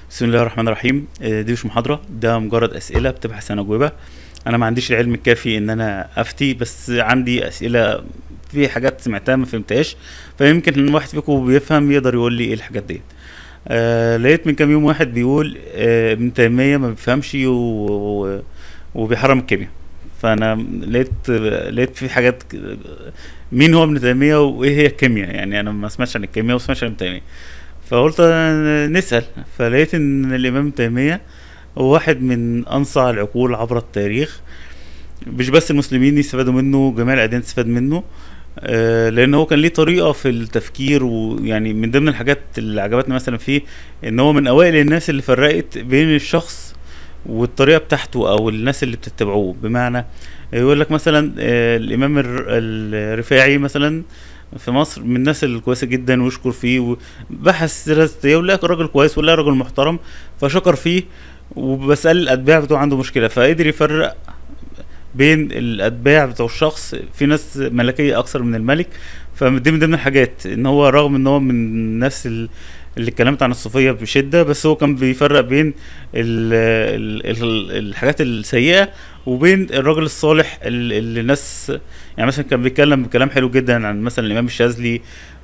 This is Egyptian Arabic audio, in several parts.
بسم الله الرحمن الرحيم آه، دي مش محاضرة ده مجرد أسئلة بتبحث عن أجوبة أنا ما عنديش العلم الكافي إن أنا أفتي بس عندي أسئلة في حاجات سمعتها ما فهمتهاش فيمكن إن واحد فيكم بيفهم يقدر يقول لي إيه الحاجات ديت آه لقيت من كام يوم واحد بيقول آه ابن تيمية ما بيفهمش و... و... وبيحرم الكيمياء فأنا لقيت لقيت في حاجات ك- مين هو ابن تيمية وإيه هي الكيمياء يعني أنا ما سمعتش عن الكيمياء وما سمعتش عن ابن تيمية فقلت نسأل فلقيت ان الامام ابن تيمية هو واحد من انصع العقول عبر التاريخ مش بس المسلمين يستفادوا منه جميع الاديان تستفاد منه آه، لان هو كان ليه طريقه في التفكير ويعني من ضمن الحاجات اللي عجبتني مثلا فيه ان هو من اوائل الناس اللي فرقت بين الشخص والطريقه بتاعته او الناس اللي بتتبعوه بمعنى يقول لك مثلا آه، الامام الر- الرفاعي مثلا في مصر من الناس الكويسه جدا ويشكر فيه وبحث سيرته ولقى راجل كويس ولقى راجل محترم فشكر فيه وبس قال الاتباع بتوعه عنده مشكله فقدر يفرق بين الاتباع بتوع الشخص في ناس ملكيه اكثر من الملك فدي من ضمن الحاجات ان هو رغم ان هو من الناس ال- اللي اتكلمت عن الصوفيه بشده بس هو كان بيفرق بين ال ال ال الحاجات السيئه وبين الراجل الصالح ال- اللي الناس يعني مثلا كان بيتكلم بكلام حلو جدا عن مثلا الامام الشاذلي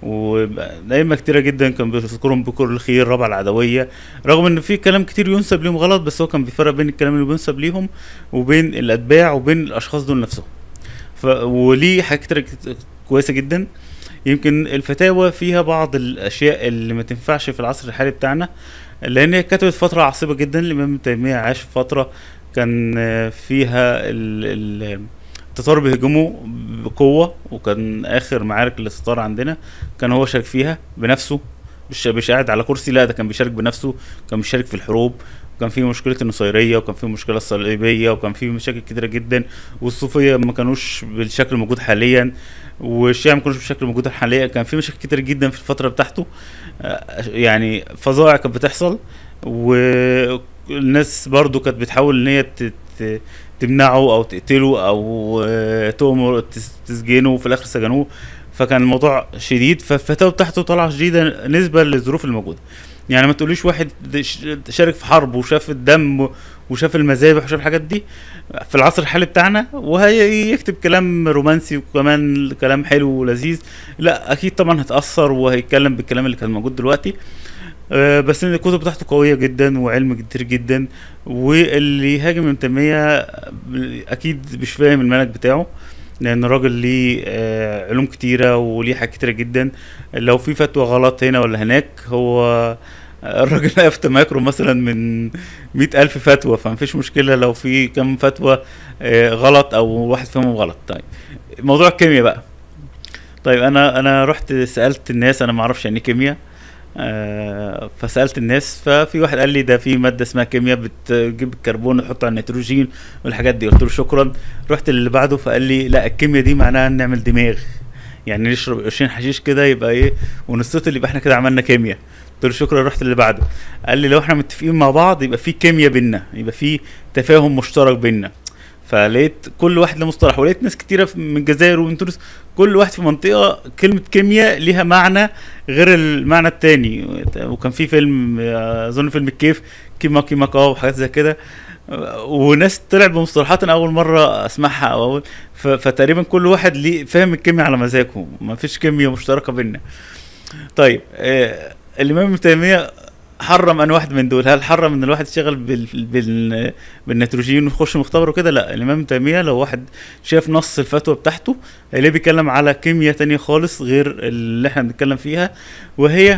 وأئمة كتيرة جدا كان بيذكرهم بكل الخير ربع العدوية رغم ان في كلام كتير ينسب ليهم غلط بس هو كان بيفرق بين الكلام اللي بينسب ليهم وبين الاتباع وبين الاشخاص دول نفسهم ف وليه حاجات كتيرة كت- كويسة جدا يمكن الفتاوى فيها بعض الاشياء اللي ما تنفعش في العصر الحالي بتاعنا لان هي كتبت فترة عصيبة جدا الامام ابن تيمية عاش في فترة كان آه، فيها ال ال التتار بيهجموا بقوة وكان آخر معارك الاستطار عندنا كان هو شارك فيها بنفسه مش مش قاعد على كرسي لا ده كان بيشارك بنفسه كان بيشارك في الحروب وكان في مشكلة النصيرية وكان في مشكلة الصليبية وكان في مشاكل كتيرة جدا والصوفية ما كانوش بالشكل الموجود حاليا والشيعة ما كانوش بالشكل الموجود حاليا كان في مشاكل كتير جدا في الفترة بتاعته آه، يعني فظائع كانت بتحصل والناس برضو كانت بتحاول ان هي ت- ت- تمنعه او تقتله او آه، تؤمر تس- تسجنه وفي الاخر سجنوه فكان الموضوع شديد فالفتاوى بتاعته طالعه شديده نسبه للظروف الموجوده يعني ما تقوليش واحد ش- شارك في حرب وشاف الدم وشاف المذابح وشاف الحاجات دي في العصر الحالي بتاعنا وهيكتب كلام رومانسي وكمان كلام حلو ولذيذ لا اكيد طبعا هتاثر وهيتكلم بالكلام اللي كان موجود دلوقتي آه، بس ان الكتب بتاعته قويه جدا وعلم كتير جدا واللي يهاجم ابن تيميه اكيد مش فاهم المنهج بتاعه لان الراجل ليه آه، علوم كتيره وليه حاجات كتيره جدا لو في فتوى غلط هنا ولا هناك هو الراجل هيفتى مايكرو مثلا من مئة ألف فتوى فمفيش مشكلة لو في كم فتوى آه، غلط أو واحد فيهم غلط طيب موضوع الكيمياء بقى طيب أنا أنا رحت سألت الناس أنا معرفش يعني إيه كيمياء آه، فسالت الناس ففي واحد قال لي ده في ماده اسمها كيمياء بتجيب الكربون وتحطه على النيتروجين والحاجات دي قلت له شكرا رحت اللي بعده فقال لي لا الكيمياء دي معناها نعمل دماغ يعني نشرب قرشين حشيش كده يبقى ايه ونستطل يبقى احنا كده عملنا كيمياء قلت له شكرا رحت اللي بعده قال لي لو احنا متفقين مع بعض يبقى في كيمياء بينا يبقى في تفاهم مشترك بينا فلقيت كل واحد له مصطلح ولقيت ناس كتيره في- من الجزائر ومن تونس كل واحد في منطقه كلمه كيمياء ليها معنى غير المعنى التاني وكان في فيلم آه، اظن فيلم الكيف كيما كيما كاو وحاجات زي كده آه، وناس طلعت بمصطلحات انا اول مره اسمعها او اول ف- فتقريبا كل واحد ليه فاهم الكيمياء على مزاجه ما فيش كيمياء مشتركه بينا طيب آه، الامام ابن تيميه حرم ان واحد من دول هل حرم ان الواحد يشتغل بال... بال... بالنيتروجين ويخش مختبر وكده لا الامام ابن تيميه لو واحد شاف نص الفتوى بتاعته هيلاقيه بيتكلم على كيمياء تانية خالص غير اللي احنا بنتكلم فيها وهي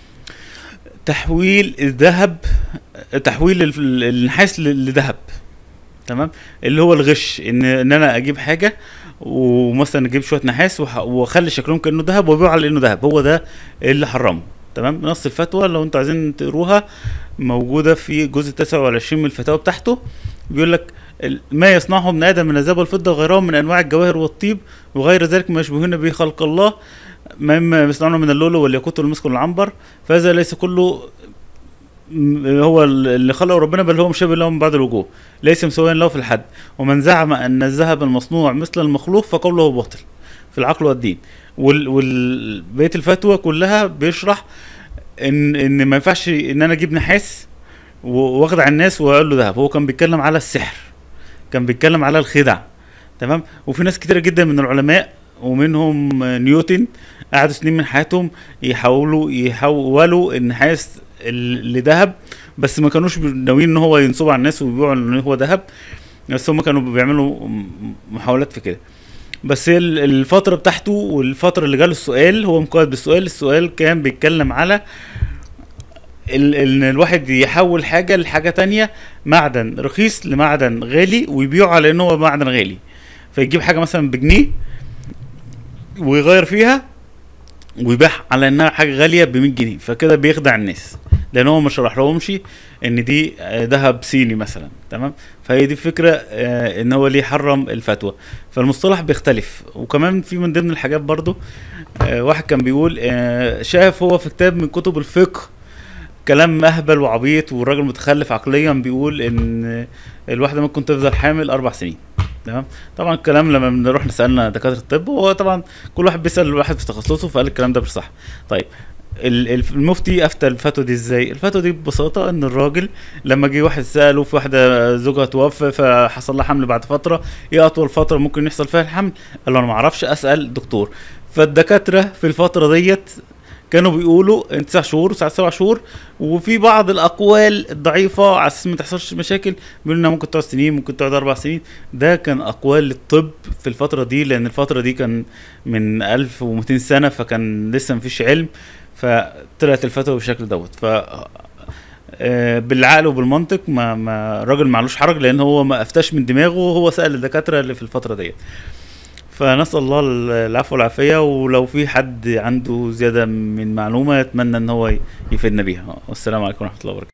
تحويل الذهب تحويل ال- النحاس ل- لذهب تمام اللي هو الغش ان ان انا اجيب حاجه ومثلا اجيب شويه نحاس وح- واخلي شكلهم كانه ذهب وابيعه على انه ذهب هو ده اللي حرمه تمام نص الفتوى لو انتوا عايزين تقروها موجوده في الجزء التاسع والعشرين من الفتاوى بتاعته بيقول لك ال- ما يصنعه ابن ادم من الذهب والفضه وغيرهم من انواع الجواهر والطيب وغير ذلك ما يشبهون به خلق الله مما يصنعونه من اللؤلؤ والياقوت والمسك والعنبر فهذا ليس كله م- هو ال- اللي خلقه ربنا بل هو مشابه له من بعض الوجوه ليس مساويا له في الحد ومن زعم ان الذهب المصنوع مثل المخلوق فقوله باطل في العقل والدين وال, وال... بقيه الفتوى كلها بيشرح ان ان ما ينفعش ان انا اجيب نحاس و- واخدع الناس وقال له ذهب هو كان بيتكلم على السحر كان بيتكلم على الخدع تمام وفي ناس كتيره جدا من العلماء ومنهم نيوتن قعدوا سنين من حياتهم يحاولوا يحولوا النحاس ال- لذهب بس ما كانوش ناويين ان هو ينصبوا على الناس ويبيعوا ان هو ذهب بس هم كانوا بيعملوا م- محاولات في كده بس هي ال- الفترة بتاعته والفترة اللي جاله السؤال هو مقيد بالسؤال السؤال كان بيتكلم على ال- ان الواحد يحول حاجة لحاجة تانية معدن رخيص لمعدن غالي ويبيعه على انه هو معدن غالي فيجيب حاجة مثلا بجنيه ويغير فيها ويبيعها على انها حاجة غالية ب 100 جنيه فكده بيخدع الناس لان هو ما شرح لهمش ان دي آه، ذهب صيني مثلا تمام فهي دي الفكره آه، ان هو ليه حرم الفتوى فالمصطلح بيختلف وكمان في من ضمن الحاجات برضو آه، واحد كان بيقول آه، شاف هو في كتاب من كتب الفقه كلام اهبل وعبيط والراجل متخلف عقليا بيقول ان الواحده ممكن تفضل حامل اربع سنين تمام طبعا الكلام لما بنروح نسالنا دكاتره الطب هو طبعا كل واحد بيسال الواحد في تخصصه فقال الكلام ده مش صح طيب ال- ال- المفتي افتى الفتوى دي ازاي الفتوى دي ببساطه ان الراجل لما جه واحد ساله في واحده زوجها توفى فحصل لها حمل بعد فتره ايه اطول فتره ممكن يحصل فيها الحمل قال له انا ما اعرفش اسال دكتور فالدكاتره في الفتره ديت كانوا بيقولوا تسع شهور وساعات سبع شهور وفي بعض الاقوال الضعيفه على اساس ما تحصلش مشاكل بيقولوا انها ممكن تقعد سنين ممكن تقعد اربع سنين ده كان اقوال الطب في الفتره دي لان الفتره دي كان من 1200 سنه فكان لسه مفيش علم فطلعت الفتوى بالشكل دوت ف آه، بالعقل وبالمنطق ما ما الراجل معلوش حرج لان هو ما افتاش من دماغه وهو سال الدكاتره اللي في الفتره ديت فنسال الله العفو والعافيه ولو في حد عنده زياده من معلومه يتمنى ان هو يفيدنا بيها والسلام عليكم ورحمه الله وبركاته